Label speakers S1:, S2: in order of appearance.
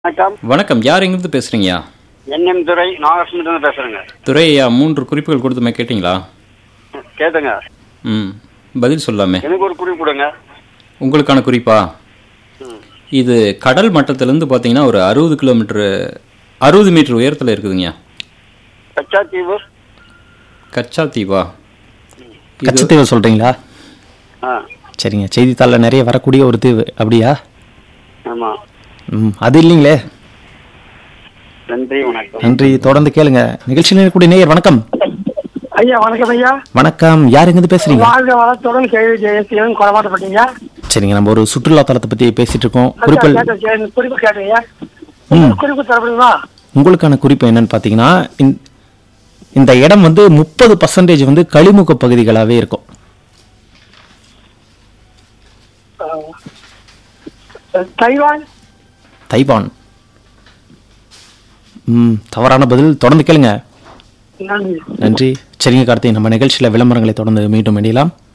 S1: வணக்கம்
S2: வணக்கம் யார் எங்கிருந்து பேசுறீங்கயா
S1: என்எம் துறை நாகலட்சுமிலிருந்து பேசுறேங்க
S2: துரை ஐயா மூன்று குறிப்புகள் கொடுத்துமே கேட்டிங்களா
S1: கேட்டுங்க
S2: ம் பதில் சொல்லாமே
S1: எனக்கு ஒரு குறிப்பு கொடுங்க
S2: உங்களுக்கான குறிப்பா
S1: ம்.
S2: இது கடல் மட்டத்திலேருந்து பார்த்தீங்கன்னா ஒரு அறுபது கிலோமீட்டர் அறுபது மீட்டர் உயரத்தில் இருக்குதுங்கய்யா
S1: கச்சாத்தீவு
S2: கச்சா தீவா
S3: கச்சத்தீவு சொல்றீங்களா
S1: ஆ
S3: சரிங்க செய்தித்தாளில் நிறைய வரக்கூடிய ஒரு தீவு அப்படியா
S1: ஆமாம்
S3: ம் அது இல்லைங்களே
S1: நன்றி வணக்கம்
S3: நன்றி தொடர்ந்து கேளுங்க நிகழ்ச்சியில் இருக்கக்கூடிய நேயர் வணக்கம்
S4: ஐயா வணக்கம் ஐயா
S3: வணக்கம் யார் எங்கிருந்து பேசுறீங்க
S4: வாழ்க வளத்துடன் கேள்வி ஜெயசீலன் கொலமாட்டப்பட்டீங்க
S3: சரிங்க நம்ம ஒரு சுற்றுலா தலத்தை பத்தி பேசிட்டு இருக்கோம் குறிப்பில்
S4: கேட்டேன் குறிப்பு கேட்டீங்க
S3: ம்.
S4: குறிப்பு தரப்படுங்களா
S3: உங்களுக்கான குறிப்பு என்னன்னு பார்த்தீங்கன்னா இந்த- இந்த இடம் வந்து முப்பது பர்சன்டேஜ் வந்து கழிமுக பகுதிகளாகவே இருக்கும்
S4: தைவான்
S3: தைவான் ம் தவறான பதில் தொடர்ந்து கேளுங்க
S4: நன்றி
S3: நன்றி சரிங்க கார்த்தி நம்ம நிகழ்ச்சியில் விளம்பரங்களை தொடர்ந்து மீண்டும் இணையலாம்